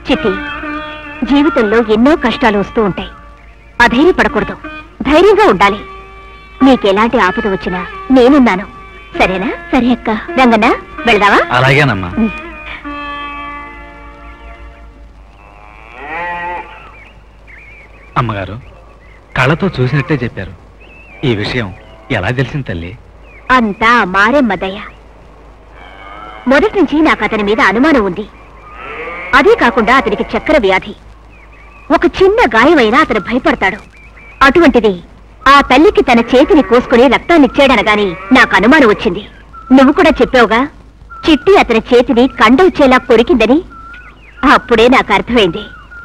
చిట్టి జీవితంలో ఎన్నో కష్టాలు వస్తూ ఉంటాయి అధైర్యపడకూడదు ధైర్యంగా ఉండాలి నీకెలాంటి ఆపద వచ్చినా నేనున్నాను సరేనా సరే అక్క రంగన్న వెళదావా అలాగేనమ్మా అమ్మగారు కళ్ళతో చూసినట్టే చెప్పారు ఈ విషయం ఎలా తెలిసింది తల్లి అంతా మారెమ్మదయ్య మొదటి నుంచి నాకు అతని మీద అనుమానం ఉంది అదే కాకుండా అతనికి చక్కెర వ్యాధి ఒక చిన్న గాయమైనా అతను భయపడతాడు అటువంటిది ఆ తల్లికి తన చేతిని కోసుకుని రక్తాన్నిచ్చాడనగాని నాకు అనుమానం వచ్చింది నువ్వు కూడా చెప్పావుగా చిట్టి అతని చేతిని కండొచ్చేలా కొరికిందని అప్పుడే నాకు అర్థమైంది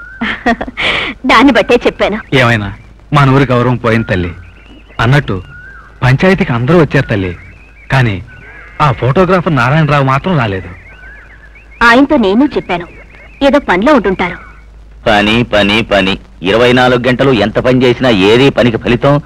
దాన్ని బట్టే చెప్పాను ఏమైనా మన ఊరి గౌరవం పోయింది తల్లి అన్నట్టు పంచాయతీకి అందరూ వచ్చారు తల్లి కానీ ఆ ఫోటోగ్రాఫర్ నారాయణరావు మాత్రం రాలేదు ఆయనతో నేను చెప్పాను ఏదో పనిలో ఉంటుంటారు పని పని పని ఇరవై నాలుగు గంటలు ఎంత పని చేసినా ఏది పనికి ఫలితం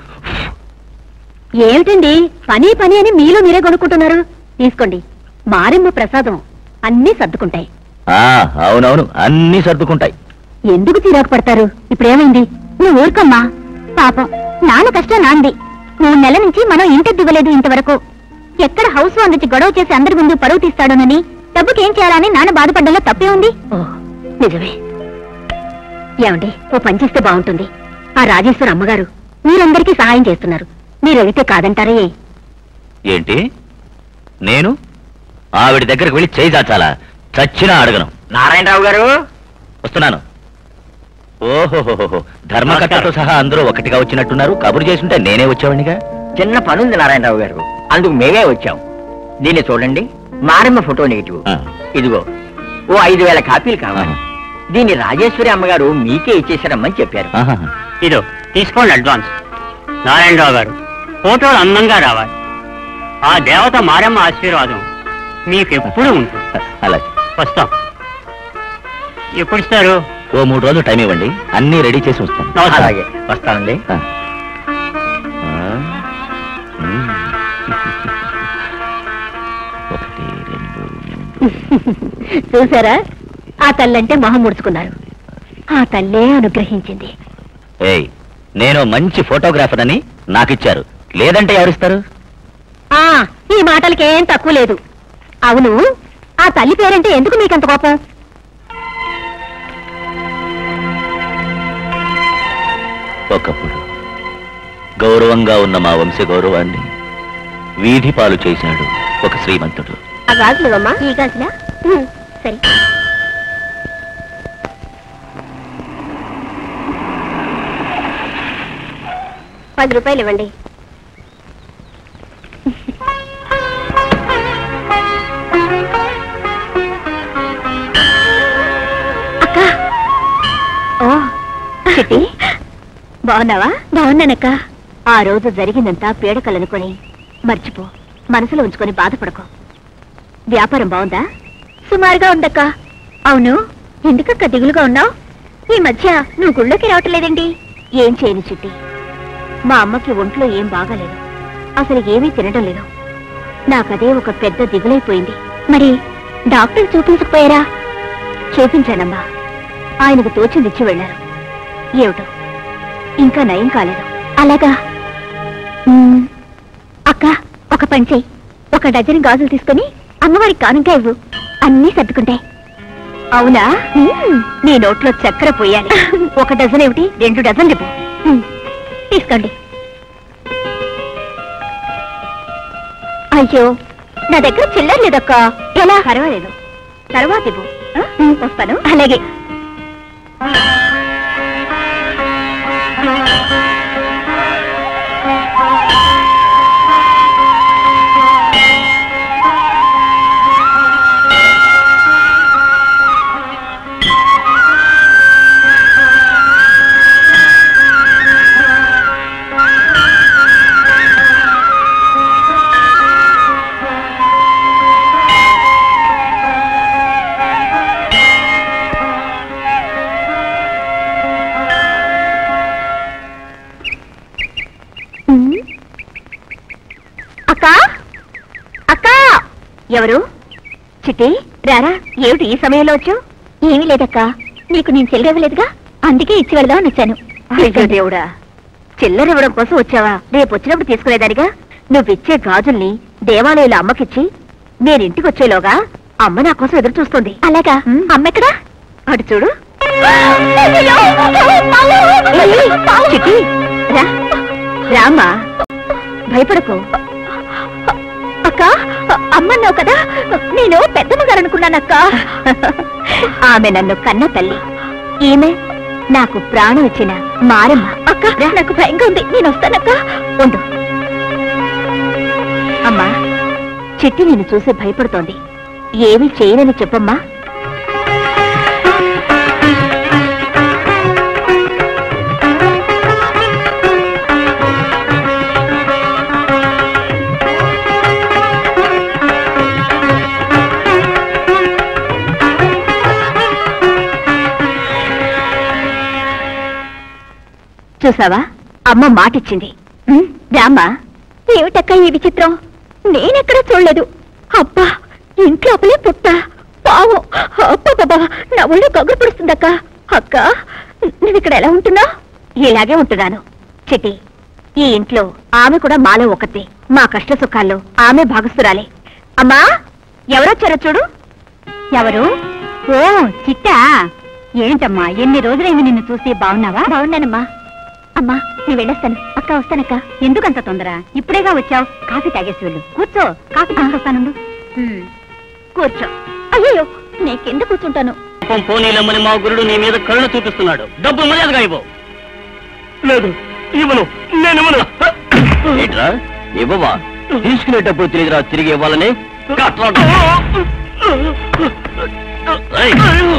ఏమిటండి పని పని అని మీలో మీరే కొనుక్కుంటున్నారు తీసుకోండి మారెమ్మ ప్రసాదం అన్నీ సర్దుకుంటాయి ఆ అవునవును అన్ని సర్దుకుంటాయి ఎందుకు తీరాకు పడతారు ఇప్పుడేమైంది నువ్వు ఊరుకమ్మా పాపం నాన్న కష్టం నాంది మూడు నెలల నుంచి మనం ఇంటికి ఇవ్వలేదు ఇంతవరకు ఎక్కడ హౌస్ ఓనర్ నుంచి గొడవ చేసి అందరి ముందు పరువు తీస్తాడోనని డబ్బుకేం చేయాలని నాన్న బాధపడ్డంలో తప్పే ఉంది నిజమే ఏమండి ఓ పని చేస్తే బాగుంటుంది ఆ రాజేశ్వర అమ్మగారు మీరందరికీ సహాయం చేస్తున్నారు మీరు అడిగితే కాదంటారే ఏంటి నేను ఆవిడ దగ్గరికి వెళ్ళి చేయి దాచాలా చచ్చినా అడగను నారాయణరావు గారు వస్తున్నాను ఓహోహోహో ధర్మకర్తతో సహా అందరూ ఒకటిగా వచ్చినట్టున్నారు కబురు చేస్తుంటే నేనే వచ్చేవాడినిగా చిన్న పనుంది నారాయణరావు గారు అందుకు మేమే వచ్చాం దీన్ని చూడండి మారమ్మ ఫోటో నెగిటివ్ ఆ. ఇదిగో ఓ ఐదు వేల కాపీలు కావాలి దీన్ని రాజేశ్వరి అమ్మగారు మీకే ఇచ్చేసారమ్మని చెప్పారు ఆహా. ఇదో తీసుకోండి అడ్వాన్స్ నారాయణరావు గారు ఫోటోలు అందంగా రావాలి ఆ దేవత మారమ్మ ఆశీర్వాదం మీకు ఎప్పుడూ ఉంటుంది అలాగే వస్తాం ఎప్పుడు ఇస్తారు ఓ మూడు రోజులు టైం ఇవ్వండి అన్నీ రెడీ చేసి వస్తాను నమస్కారం. అలాగే వస్తానండి ఆ. ఆ. ఉమ్. ఒకటి రెండు మూడు చూసారా ఆ తల్లంటే మొహం ముడుచుకున్నారు ఆ తల్లే అనుగ్రహించింది ఏయ్ నేను మంచి ఫోటోగ్రాఫర్ అని నాకిచ్చారు లేదంటే ఎవరిస్తారు ఆ ఈ మాటలకేం తక్కువ లేదు అవును ఆ తల్లి పేరంటే ఎందుకు మీకంత కోపం ఒకప్పుడు గౌరవంగా ఉన్న మా వంశ గౌరవాన్ని వీధి పాలు చేశాడు ఒక శ్రీమంతుడు ఆ గాజులు ఈ గాజులా ఉమ్, సరే పది రూపాయలు ఇవ్వండి అక్క ఓ చిట్టి బాగున్నావా బాగున్నానక్క ఆ రోజు జరిగిందంతా పీడకలనుకొని మర్చిపో మనసులో ఉంచుకొని బాధపడకు వ్యాపారం బాగుందా సుమారుగా ఉందక్క అవును ఎందుకక్క దిగులుగా ఉన్నావు ఈ మధ్య నువ్వు గుళ్ళోకి రావట్లేదండి ఏం చేయను చిట్టి మా అమ్మకి ఒంట్లో ఏం బాగాలేదు అసలు ఏమీ తినడం లేదు నాకదే ఒక పెద్ద దిగులైపోయింది మరి డాక్టర్ చూపించకపోయారా చూపించానమ్మా ఆయనకు తోచింది ఇచ్చి వెళ్ళారు ఏమిటో ఇంకా నయం కాలేదు అలాగా మ్మ్. అక్క ఒక పని చెయ్యి ఒక డజన్ గాజులు తీసుకుని అమ్మవారికి కానుక ఇవ్వు అన్నీ సర్దుకుంటాయి అవునా మ్మ్. నీ నోట్లో చక్కెర పోయాలి ఒక డజన్ ఏమిటి రెండు డజన్లు ఇవ్వు మ్మ్. తీసుకోండి అయ్యో నా దగ్గర చిల్లర లేదక్క ఎలా పర్వాలేదు తర్వాత ఇవ్వు ఆ? వస్తాను అలాగే ఉమ్. అక్క అక్క ఎవరు చిట్టి రారా ఏమిటి ఈ సమయంలో వచ్చు ఏమీ లేదక్క నీకు నేను చిల్లర ఇవ్వలేదుగా అందుకే ఇచ్చి వెళదామని వచ్చాను అయ్యో దేవుడా చిల్లర ఇవ్వడం కోసం వచ్చావా రేపు వచ్చినప్పుడు తీసుకునేదానిగా నువ్వు ఇచ్చే గాజుల్ని దేవాలయంలో అమ్మకిచ్చి నేను ఇంటికి వచ్చేలోగా అమ్మ నా కోసం ఎదురు చూస్తుంది అలాగా అమ్మ ఎక్కడా అటు చూడు ఏయ్, చిట్టి, రా రామా భయపడకు అక్క అమ్మన్నావు కదా నేను పెద్దమ్మ గారు అనుకున్నానక్క ఆమె నన్ను కన్న తల్లి ఈమె నాకు ప్రాణం ఇచ్చిన మారమ్మ అక్క నాకు భయంగా ఉంది నేను వస్తానక్క ఉండు అమ్మా చిట్టి నిన్ను చూసి భయపడుతోంది ఏమీ చేయనని చెప్పమ్మా చూసావా అమ్మ మాటిచ్చింది ఉమ్, రామ్మా ఏమిటక్క ఈ విచిత్రం నేనెక్కడా చూడలేదు అబ్బా ఇంట్లోపలే పుట్ట పావం అబ్బా నా ఒళ్ళు గగురు పుడుస్తుందక్క అక్క నువ్వు ఇక్కడ ఎలా ఉంటున్నా ఇలాగే ఉంటున్నాను చిటి ఈ ఇంట్లో ఆమె కూడా మాలో ఒకతే మా కష్ట సుఖాల్లో ఆమె భాగస్తురాలే అమ్మా ఎవరొచ్చారో చూడు ఎవరు ఓ చిట్టా ఏంటమ్మా ఎన్ని రోజులైంది నిన్ను చూసి బాగున్నావా బాగున్నానమ్మా అమ్మా నేను వెళ్ళొస్తాను అక్క వస్తానక్క ఎందుకంత తొందర ఇప్పుడేగా వచ్చావు కాఫీ తాగేసి వెళ్ళు కూర్చో కాఫీ తీసుకొస్తాను కూర్చో అయ్యో నీ కింద కూర్చుంటాను పాపం పోనీలమ్మని మా గురుడు నీ మీద కరుణ చూపిస్తున్నాడు డబ్బు మర్యాదగా ఇవ్వు లేదు ఇవ్వను నేను ఇవ్వను ఏంట్రా ఇవ్వవా తీసుకునేటప్పుడు తెలియదురా తిరిగి ఇవ్వాలని కట్లాట. ఏయ్!